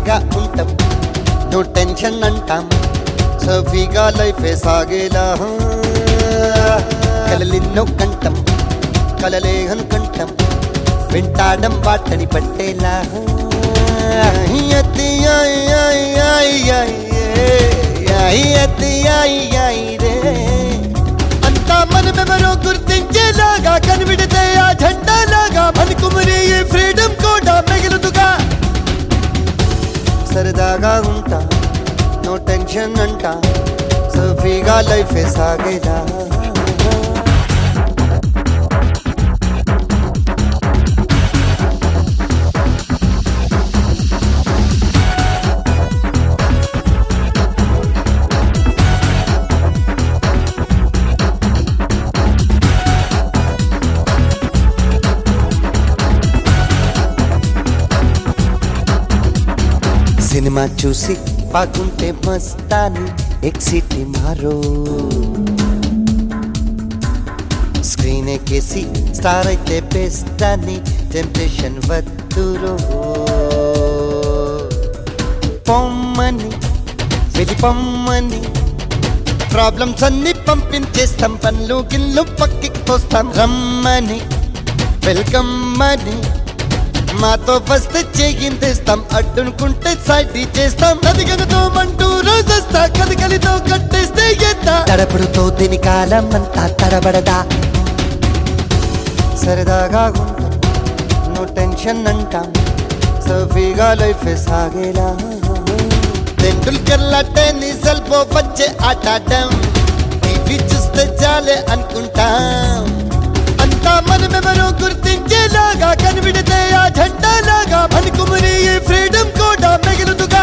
సరదాగా ఉంటాం no tension అంటాం సఫీగా లైఫ్ సాగేలా కలలిన్నో కంటం కలలే అనుకంటం వెంటాడం బాటని పట్టేలా అతి ఐ ఐ ఐ ఐ ఐ అతి ఐ ఐ రే అంతా మనమెవరో గుర్తించేలాగా కనివిడితే ఆ జెండాలాగా మనకుమరి ఈ ఫ్రీడమ్ కూడా మిగులుతుగా సరదాగా ఉంటా నో టెన్షన్ అంటా సఫీగా లైఫ్ సాగేలా సినిమా చూసి బాగుంటే మస్తాని ఎక్సిటీ మారో స్క్రీన్ ఎక్కేసి స్టార్ అయితే బెస్ట్ అని టెంప్టేషన్ వద్దురో పొమ్మని వెళ్ళి పొమ్మని ప్రాబ్లమ్స్ అన్ని పంపించేస్తాం పనులు గిల్లు పక్కికి తోస్తాం రమ్మని వెల్కమ్ అని మాతో వస్తే చేయిందేస్తాం అడ్డునుకుంటే సైడ్ చేస్తాం నదిగనతో మంటూ రోజేస్తా కదికలితో కట్టేస్తే ఎత్తా తడపడుతో దీని కాలం అంతా తడబడదా సరదాగా ఉంటాం నో టెన్షన్ అంటాం సఫీగా లైఫ్ సాగేలా తెండుల్కర్ లాంటే నీ సల్పో వచ్చే ఆటాటం టీవీ చూస్తే చాలే అనుకుంటాం అంతా మనమెవరో గుర్తించేలాగా కనివిడితే ఆ జెండాలాగా మనకుమరి ఈ ఫ్రీడమ్ కూడా మిగులుతుగా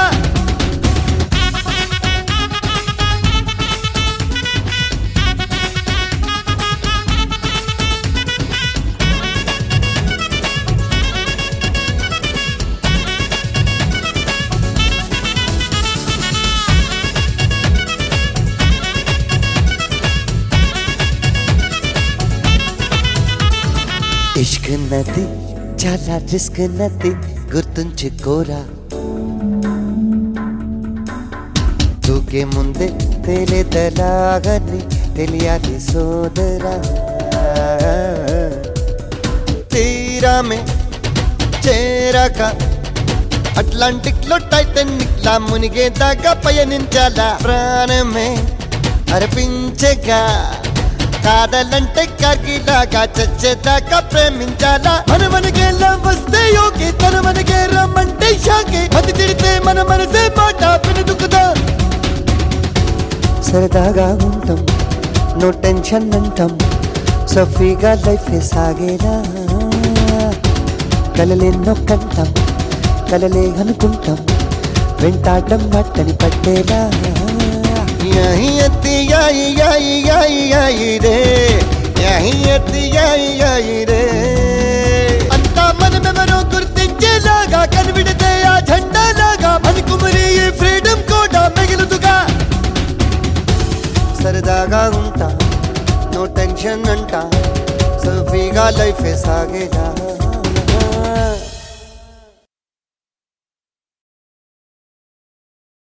ఇష్క్ నది చాలా రిస్క్ నది గుర్తుంచుకోరా దూకే ముందే తెలియదలాగని తెలియాలి సోదరా తీరామే చేరాక అట్లాంటిక్ లో టైటానిక్ లా మునిగేదాకా పయనించాలా ప్రాణమే అర్పించగా కాదలంటే కాకిలాగా చచ్చేదాకా ప్రేమించాలా మన మనకేలా వస్తే యోగి తన మనకే రమ్మంటే షాకి మతి తిడితే మన మనసే మాట వినదుకుదా సరదాగా ఉంటాం నో టెన్షన్ అంటాం సఫీగా లైఫ్ సాగేలా కలలెన్నో కంటాం కలలే అనుకుంటాం వెంటాటం మట్టని పట్టేలా యహి అతి యాయి యాయి యాయి యాయి రే యహి అతి యాయి యాయి రే అంతా మనమెవరో గుర్తించేలాగా కనివిడితే ఆ జెండాలాగా మనకుమరి ఈ ఫ్రీడమ్ కూడా మిగులుతుగా సరదాగా ఉంటా నో టెన్షన్ అంటా సఫీగా లైఫ్ సాగేలా